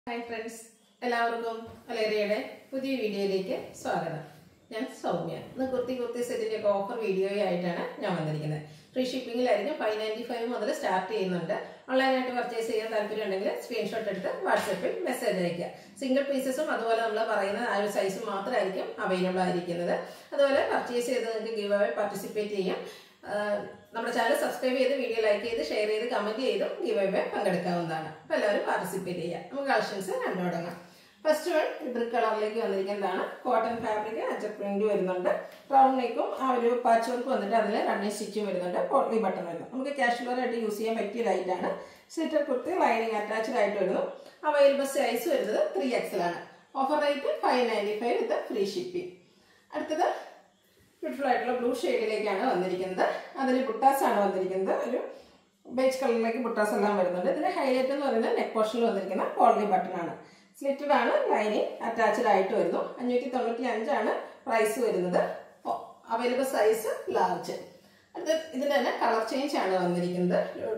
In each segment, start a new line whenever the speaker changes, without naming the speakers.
hi friends എല്ലാവർക്കും അലേറിയയുടെ പുതിയ വീഡിയോയിലേക്ക് സ്വാഗതം ഞാൻ സൗമ്യ ഇന്ന് കുർത്തി കുർത്തി സെറ്റിന്റെ ഒക്കെ ഓഫർ വീഡിയോ ആയിട്ടാണ് ഞാൻ വന്നിരിക്കുന്നത് ഫ്രീ ഷിപ്പിംഗിലായിരിക്കും ഫൈവ് നയൻറ്റി ഫൈവ് മുതൽ സ്റ്റാർട്ട് ചെയ്യുന്നുണ്ട് ഓൺലൈനായിട്ട് പർച്ചേസ് ചെയ്യാൻ താല്പര്യം ഉണ്ടെങ്കിൽ സ്ക്രീൻഷോട്ട് എടുത്ത് വാട്സപ്പിൽ മെസ്സേജ് അയക്കുക സിംഗിൾ പീസസും അതുപോലെ നമ്മൾ പറയുന്ന ആ ഒരു സൈസും മാത്രമായിരിക്കും അവൈലബിൾ ആയിരിക്കുന്നത് അതുപോലെ പർച്ചേസ് ചെയ്ത് നിങ്ങൾക്ക് ഗീവ് അവേ പാർട്ടിസിപ്പേറ്റ് ചെയ്യാം ആഹ് നമ്മുടെ ചാനൽ സബ്സ്ക്രൈബ് ചെയ്ത് വീഡിയോ ലൈക്ക് ചെയ്ത് ഷെയർ ചെയ്ത് കമന്റ് ചെയ്തും ഗിവ് അവേ പങ്കെടുക്കാവുന്നതാണ് അപ്പോൾ എല്ലാവരും പാർട്ടിസിപ്പേറ്റ് ചെയ്യാം നമുക്ക് കളക്ഷൻസ് കണ്ടു തുടങ്ങാം ഫസ്റ്റ് വൺ ബ്രിക്ക് കളറിലേക്ക് വന്നിരിക്കുന്നതാണ് കോട്ടൺ ഫാബ്രിക് അച്ചർ പ്രിന്റ് വരുന്നുണ്ട് റൗണ്ട് നെക്കും ആ ഒരു പാച്ച് വർക്ക് വന്നിട്ട് അതിൽ റണ്ണിങ് സ്റ്റിച്ചും വരുന്നുണ്ട് പോട്ട്ലി ബട്ടൺ വരുന്നു നമുക്ക് കാഷ്വൽ ആയിട്ട് യൂസ് ചെയ്യാൻ പറ്റിയ ലൈറ്റാണ് സ്ലിറ്റർ കുർത്തി ലൈനിങ് അറ്റാച്ച്ഡ് ആയിട്ട് വരുന്നു അവൈലബിൾ സൈസ് വരുന്നത് ത്രീ എക്സൽ ആണ് offer rate five ninety five with free shipping അടുത്തത് ബ്യൂട്ടിഫുൾ ആയിട്ടുള്ള ബ്ലൂ ഷെയ്ഡിലേക്കാണ് വന്നിരിക്കുന്നത് അതിൽ ബുട്ടാസ് ആണ് വന്നിരിക്കുന്നത് ഒരു ബേജ് കളറിലേക്ക് ബുട്ടാസ് എല്ലാം വരുന്നുണ്ട് ഇതിന്റെ ഹൈലൈറ്റ് എന്ന് പറയുന്നത് നെക്ക് പോർഷനിൽ വന്നിരിക്കുന്ന പോളി ബട്ടൺ ആണ് സ്ലിറ്റഡ് ആണ് ലൈനിങ് അറ്റാച്ച്ഡ് ആയിട്ട് വരുന്നു അഞ്ഞൂറ്റി തൊണ്ണൂറ്റി അഞ്ചാണ് പ്രൈസ് വരുന്നത് അവൈലബിൾ സൈസ് ലാർജ് അടുത്ത ഇതിന്റെ തന്നെ കളർ ചേഞ്ച് ആണ് വന്നിരിക്കുന്നത്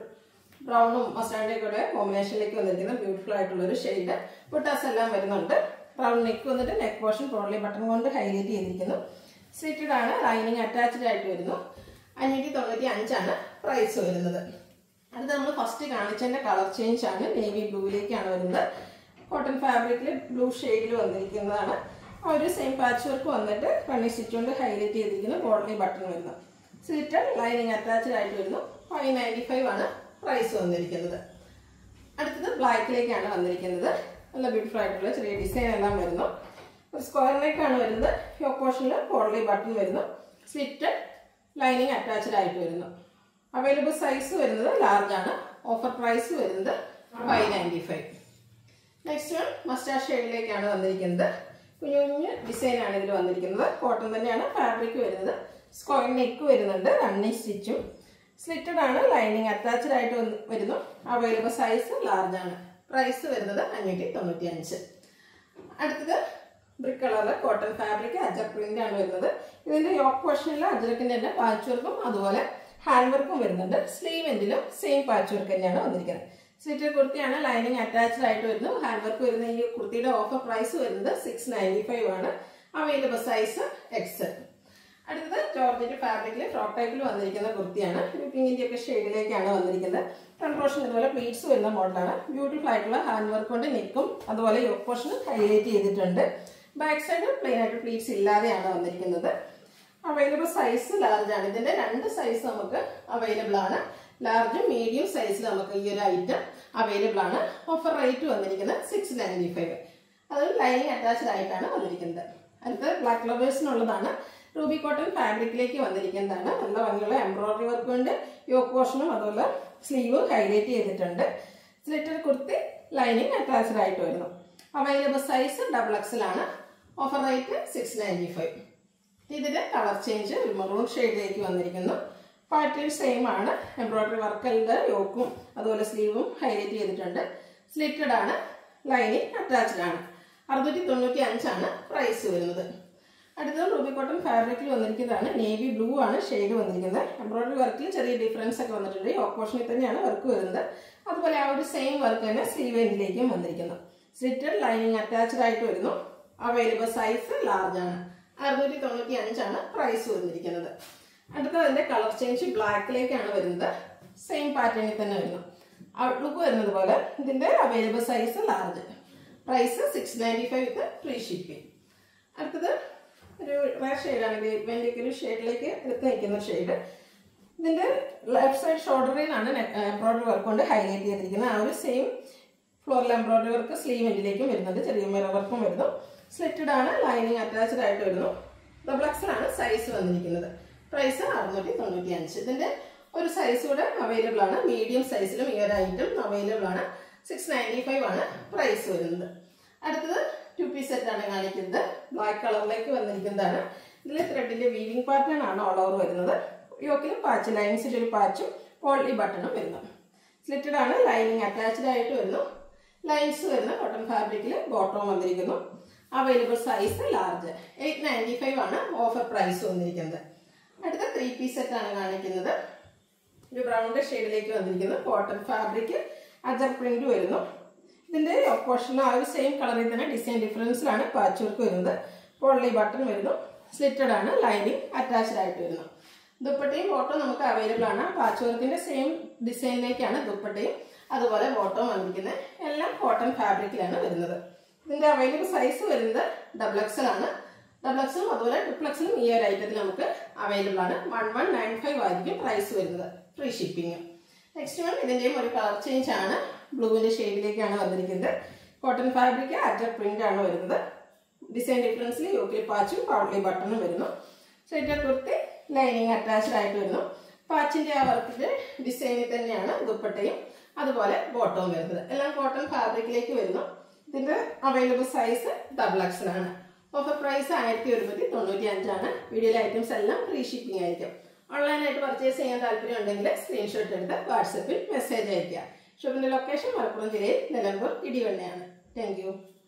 ബ്രൗണും മസ്റ്റാർഡിന്റെ കൂടെ കോമ്പിനേഷനിലേക്ക് വന്നിരിക്കുന്ന ബ്യൂട്ടിഫുൾ ആയിട്ടുള്ള ഒരു ഷെയ്ഡ് ബുട്ടാസ് എല്ലാം വരുന്നുണ്ട് ബ്രൗൺ നെക്ക് വന്നിട്ട് നെക്ക് പോർഷൻ പോളി ബട്ടൺ കൊണ്ട് ഹൈലൈറ്റ് ചെയ്തിരിക്കുന്നു സ്ലിറ്റഡ് ആണ് ലൈനിങ് അറ്റാച്ച്ഡ് ആയിട്ട് വരുന്നു അഞ്ഞൂറ്റി തൊണ്ണൂറ്റി അഞ്ചാണ് പ്രൈസ് വരുന്നത് അടുത്ത നമ്മൾ ഫസ്റ്റ് കാണിച്ചതിന്റെ കളർ ചേഞ്ച് ആണ് നേവി ബ്ലൂവിലേക്കാണ് വരുന്നത് കോട്ടൺ ഫാബ്രിക്കിൽ ബ്ലൂ ഷെയ്ഡിൽ വന്നിരിക്കുന്നതാണ് ആ ഒരു സെയിം പാച്ച് വർക്ക് വന്നിട്ട് കണ്ണി സ്റ്റിച്ച് കൊണ്ട് ഹൈലൈറ്റ് ചെയ്തിരിക്കുന്ന ബോർഡറി ബട്ടൺ വരുന്നത് സ്ലിറ്റഡ് ലൈനിങ് അറ്റാച്ച്ഡ് ആയിട്ട് വരുന്നു ഫൈവ് നയൻറ്റി ഫൈവ് ആണ് പ്രൈസ് വന്നിരിക്കുന്നത് അടുത്തത് ബ്ലാക്കിലേക്കാണ് വന്നിരിക്കുന്നത് നല്ല ബ്യൂട്ടിഫുൾ ആയിട്ടുള്ള ചെറിയ ഡിസൈൻ എല്ലാം വരുന്നു ഒരു സ്ക്വയർ നെക്കാണ് വരുന്നത് യോക്ക് പോർഷനിൽ കോളി ബട്ടൺ വരുന്നു സ്ലിറ്റ് ലൈനിങ് അറ്റാച്ച്ഡ് ആയിട്ട് വരുന്നു അവൈലബിൾ സൈസ് വരുന്നത് ലാർജ് ആണ് ഓഫർ പ്രൈസ് വരുന്നത് five ninety five next one mustard ഷെയ്ഡിലേക്കാണ് വന്നിരിക്കുന്നത് കുഞ്ഞു കുഞ്ഞു ഡിസൈൻ ആണ് ഇതിൽ വന്നിരിക്കുന്നത് കോട്ടൺ തന്നെയാണ് ഫാബ്രിക് വരുന്നത് സ്ക്വയർ നെക്ക് വരുന്നുണ്ട് റണ്ണിങ് സ്റ്റിച്ചും സ്ലിറ്റഡ് ആണ് ലൈനിങ് അറ്റാച്ച്ഡ് ആയിട്ട് വന്ന് വരുന്നു അവൈലബിൾ സൈസ് ലാർജ് ആണ് പ്രൈസ് വരുന്നത് അഞ്ഞൂറ്റി തൊണ്ണൂറ്റി അഞ്ച് അടുത്തത് ബ്രിക്ക് കളറിൽ കോട്ടൺ ഫാബ്രിക് അജർ പ്രിന്റ് ആണ് വരുന്നത് ഇതിന്റെ യോക്ക് പോർഷനിൽ അജറക്കിന്റെ തന്നെ പാച്ച് വർക്കും അതുപോലെ ഹാൻഡ് വർക്കും വരുന്നുണ്ട് സ്ലീവ് എൻഡിലും സെയിം പാച്ച് വർക്ക് തന്നെയാണ് വന്നിരിക്കുന്നത് സ്ലിറ്റർ കുർത്തിയാണ് ലൈനിങ് അറ്റാച്ച്ഡ് ആയിട്ട് വരുന്നു ഹാൻഡ് വർക്ക് വരുന്ന ഈ കുർത്തിയുടെ ഓഫർ പ്രൈസ് വരുന്നത് സിക്സ് നയൻറ്റി ഫൈവ് ആണ് അവൈലബിൾ സൈസ് എക്സ് അടുത്തത് ജോർജറ്റ് ഫാബ്രിക്കിൽ ഫ്രോക്ക് ടൈപ്പിൽ വന്നിരിക്കുന്ന കുർത്തിയാണ് ഒരു പിങ്കിന്റെ ഒക്കെ ഷെയ്ഡിലേക്കാണ് വന്നിരിക്കുന്നത് ഫ്രണ്ട് പോർഷൻ ഇതുപോലെ പ്ലീറ്റ്സ് വരുന്ന മോഡലാണ് ബ്യൂട്ടിഫുൾ ആയിട്ടുള്ള ഹാൻഡ് വർക്ക് കൊണ്ട് നെക്കും അതുപോലെ യോക്ക് പോർഷൻ ഹൈലൈറ്റ് ചെയ്തിട്ടുണ്ട് ബാക്ക് സൈഡ് പ്ലെയിൻ ആയിട്ട് പ്ലീറ്റ്സ് ഇല്ലാതെയാണ് വന്നിരിക്കുന്നത് അവൈലബിൾ സൈസ് ലാർജ് ആണ് ഇതിന്റെ രണ്ട് സൈസ് നമുക്ക് അവൈലബിൾ ആണ് ലാർജ് മീഡിയം സൈസിൽ നമുക്ക് ഈ ഒരു ഐറ്റം അവൈലബിൾ ആണ് ഓഫർ റേറ്റ് വന്നിരിക്കുന്നത് സിക്സ് നയൻറ്റി ഫൈവ് അത് ലൈനിങ് അറ്റാച്ച്ഡ് ആയിട്ടാണ് വന്നിരിക്കുന്നത് അടുത്ത ബ്ലാക്ക് ലവേഴ്സിനുള്ളതാണ് റൂബി കോട്ടൺ ഫാബ്രിക്കിലേക്ക് വന്നിരിക്കുന്നതാണ് നല്ല ഭംഗിയുള്ള എംബ്രോയിഡറി വർക്ക് കൊണ്ട് യോക്ക് പോർഷനും അതുപോലെ സ്ലീവ് ഹൈലൈറ്റ് ചെയ്തിട്ടുണ്ട് സ്ലിറ്റർ കുർത്തി ലൈനിങ് അറ്റാച്ച്ഡ് ആയിട്ട് വരുന്നു അവൈലബിൾ സൈസ് ഡബിൾ എക്സൽ ആണ് offer rate six ninety five ഇതിന്റെ കളർ ചേഞ്ച് ഒരു മെറൂൺ ഷെയ്ഡിലേക്ക് വന്നിരിക്കുന്നു പാറ്റേൺ സെയിം ആണ് എംബ്രോയിഡറി വർക്കലിന്റെ യോക്കും അതുപോലെ സ്ലീവും ഹൈലൈറ്റ് ചെയ്തിട്ടുണ്ട് സ്ലിറ്റഡ് ആണ് ലൈനിങ് അറ്റാച്ച്ഡ് ആണ് അറുന്നൂറ്റി തൊണ്ണൂറ്റി അഞ്ചാണ് പ്രൈസ് വരുന്നത് അടുത്തത് റൂബി കോട്ടൺ ഫാബ്രിക്കിൽ വന്നിരിക്കുന്നതാണ് നേവി ബ്ലൂ ആണ് ഷെയ്ഡ് വന്നിരിക്കുന്നത് എംബ്രോയിഡറി വർക്കിൽ ചെറിയ ഡിഫറൻസ് ഒക്കെ വന്നിട്ടുണ്ട് ഈ ഓപ്പോഷനിൽ തന്നെയാണ് വർക്ക് വരുന്നത് അതുപോലെ ആ ഒരു സെയിം വർക്ക് തന്നെ സ്ലീവ് എൻഡിലേക്കും വന്നിരിക്കുന്നു സ്ലിറ്റഡ് ലൈനിങ് അറ്റാച്ച്ഡ് ആയിട്ട് വരുന്നു അവൈലബിൾ സൈസ് ലാർജ് ആണ് അറുന്നൂറ്റി തൊണ്ണൂറ്റി അഞ്ചാണ് പ്രൈസ് വന്നിരിക്കുന്നത് അടുത്ത അതിന്റെ കളർ ചേഞ്ച് ബ്ലാക്കിലേക്കാണ് വരുന്നത് സെയിം പാറ്റേണിൽ തന്നെ വരുന്നു ഔട്ട്ലുക്ക് വരുന്നത് പോലെ ഇതിന്റെ available size large price six ninety five with free shipping അടുത്തത് ഒരു റയർ ഷെയ്ഡാണ് വേണ്ടിയൊക്കെ ഒരു ഷെയ്ഡിലേക്ക് എടുത്ത് നിൽക്കുന്ന ഷെയ്ഡ് ഇതിന്റെ ലെഫ്റ്റ് സൈഡ് ഷോൾഡറിനാണ് എംബ്രോയിഡറി വർക്ക് കൊണ്ട് ഹൈലൈറ്റ് ചെയ്തിരിക്കുന്നത് ആ ഒരു സെയിം ഫ്ലോറിൽ എംബ്രോയിഡറി വർക്ക് സ്ലീവ് എൻഡിലേക്കും വരുന്നുണ്ട് ചെറിയ മിറ വർക്കും വരുന്നു സ്ലിറ്റഡ് ആണ് ലൈനിങ് അറ്റാച്ച്ഡ് ആയിട്ട് വരുന്നു ഡബിൾ എക്സൽ ആണ് സൈസ് വന്നിരിക്കുന്നത് പ്രൈസ് അറുന്നൂറ്റി തൊണ്ണൂറ്റി അഞ്ച് ഇതിന്റെ ഒരു സൈസ് കൂടെ അവൈലബിൾ ആണ് മീഡിയം സൈസിലും ഈ ഒരു ഐറ്റം അവൈലബിൾ ആണ് സിക്സ് നയൻറ്റി ഫൈവ് ആണ് പ്രൈസ് വരുന്നത് അടുത്തത് ടു പീസ് സെറ്റ് ആണ് കാണിക്കുന്നത് ബ്ലാക്ക് കളറിലേക്ക് വന്നിരിക്കുന്നതാണ് ഇതിൽ ത്രെഡിന്റെ വീവിംഗ് പാറ്റേൺ ആണ് ഓൾ ഓവർ വരുന്നത് യോക്കിലും പാച്ച് ലൈൻസിൽ ഒരു പാച്ചും പോളി ബട്ടണും വരുന്നു സ്ലിറ്റഡ് ആണ് ലൈനിങ് അറ്റാച്ച്ഡ് ആയിട്ട് വരുന്നു ലൈൻസ് വരുന്ന കോട്ടൺ ഫാബ്രിക്കിൽ ബോട്ടം വന്നിരിക്കുന്നു available size large eight ninety five ആണ് ഓഫർ പ്രൈസ് വന്നിരിക്കുന്നത് അടുത്ത ത്രീ പീസ് സെറ്റ് ആണ് കാണിക്കുന്നത് ഒരു ബ്രൗൺ ഷെയ്ഡിലേക്ക് വന്നിരിക്കുന്നു കോട്ടൺ ഫാബ്രിക് അജർ പ്രിന്റ് വരുന്നു ഇതിൻ്റെ പോർഷനിൽ ആ ഒരു സെയിം കളറിൽ തന്നെ ഡിസൈൻ ഡിഫറൻസിലാണ് പാച്ച് വർക്ക് വരുന്നത് പോളി ബട്ടൺ വരുന്നു സ്ലിറ്റഡ് ആണ് ലൈനിങ് അറ്റാച്ച്ഡ് ആയിട്ട് വരുന്നു ദുപ്പട്ടയും ബോട്ടവും നമുക്ക് അവൈലബിൾ ആണ് പാച്ച് വർക്കിന്റെ സെയിം ഡിസൈനിലേക്കാണ് ദുപ്പട്ടയും അതുപോലെ ബോട്ടവും വന്നിരിക്കുന്നത് എല്ലാം കോട്ടൺ ഫാബ്രിക്കിലാണ് വരുന്നത് ഇതിന്റെ അവൈലബിൾ സൈസ് വരുന്നത് ഡബിൾ എക്സൽ ആണ് ഡബിൾ എക്സലും അതുപോലെ ട്രിപ്പിൾ എക്സലും ഈ ഒരു ഐറ്റത്തിൽ നമുക്ക് അവൈലബിൾ ആണ് വൺ വൺ നയൻ ഫൈവ് ആയിരിക്കും പ്രൈസ് വരുന്നത് ഫ്രീ ഷിപ്പിംഗ് നെക്സ്റ്റ് വൺ ഇതിന്റെയും ഒരു കളർ ചേഞ്ച് ആണ് ബ്ലൂവിന്റെ ഷെയ്ഡിലേക്കാണ് വന്നിരിക്കുന്നത് കോട്ടൺ ഫാബ്രിക് അറ്റർ പ്രിന്റ് ആണ് വരുന്നത് ഡിസൈൻ ഡിഫറൻസിൽ യോക്കിലി പാച്ചും പൗഡ്ലി ബട്ടണും വരുന്നു സ്വെറ്റർ കുർത്തി ലൈനിങ് അറ്റാച്ച്ഡ് ആയിട്ട് വരുന്നു പാച്ചിന്റെ ആ വർക്കിന്റെ ഡിസൈനിൽ തന്നെയാണ് ദുപ്പട്ടയും അതുപോലെ ബോട്ടവും വരുന്നത് എല്ലാം കോട്ടൺ ഫാബ്രിക്കിലേക്ക് വരുന്നു ഇതിന്റെ അവൈലബിൾ സൈസ് ഡബിൾ എക്സൽ ആണ് ഓഫർ പ്രൈസ് ആയിരത്തി ഒരുന്നൂറ്റി തൊണ്ണൂറ്റി അഞ്ചാണ് വീഡിയോയിലെ ഐറ്റംസ് എല്ലാം ഫ്രീ ഷിപ്പിംഗ് ആയിരിക്കും ഓൺലൈനായിട്ട് പർച്ചേസ് ചെയ്യാൻ താല്പര്യം ഉണ്ടെങ്കിൽ സ്ക്രീൻഷോട്ട് എടുത്ത് വാട്സപ്പിൽ മെസ്സേജ് അയയ്ക്കുക ഷോപ്പിന്റെ ലൊക്കേഷൻ മലപ്പുറം ജില്ലയിൽ നിലമ്പൂർ ഇടിവണ്ണയാണ് താങ്ക് യു